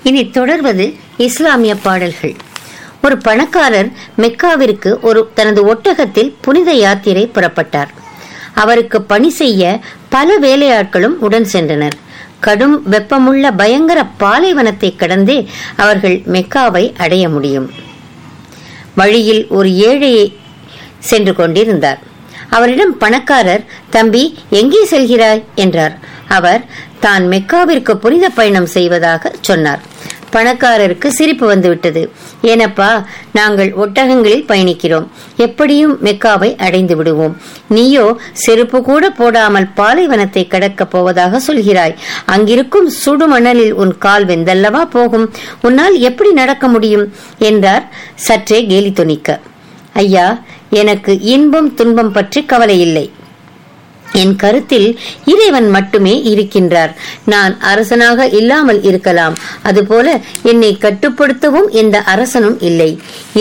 இனி தொடர்வது இஸ்லாமிய பாடல்கள் ஒரு பணக்காரர் மெக்காவிற்கு ஒரு தனது ஒட்டகத்தில் புனித யாத்திரை புறப்பட்டார் அவருக்கு பணி செய்ய பல வேலையாட்களும் உடன் சென்றனர் கடும் வெப்பமுள்ள பயங்கர பாலைவனத்தை கடந்தே அவர்கள் மெக்காவை அடைய முடியும் வழியில் ஒரு ஏழையை சென்று கொண்டிருந்தார் அவரிடம் பணக்காரர் தம்பி எங்கே செல்கிறாய் என்றார் அவர் தான் மெக்காவிற்கு புனித பயணம் செய்வதாக சொன்னார் பணக்காரருக்கு சிரிப்பு வந்துவிட்டது ஏனப்பா நாங்கள் ஒட்டகங்களில் பயணிக்கிறோம் எப்படியும் மெக்காவை அடைந்து விடுவோம் நீயோ செருப்பு கூட போடாமல் பாலைவனத்தை கடக்கப் போவதாக சொல்கிறாய் அங்கிருக்கும் சுடுமணலில் உன் கால் வெந்தல்லவா போகும் உன்னால் எப்படி நடக்க முடியும் என்றார் சற்றே கேலி துணிக்க ஐயா எனக்கு இன்பம் துன்பம் பற்றி கவலை இல்லை என் கருத்தில் இறைவன் மட்டுமே இருக்கின்றார் நான் அரசனாக இல்லாமல் இருக்கலாம் அதுபோல என்னை கட்டுப்படுத்தவும் எந்த அரசனும் இல்லை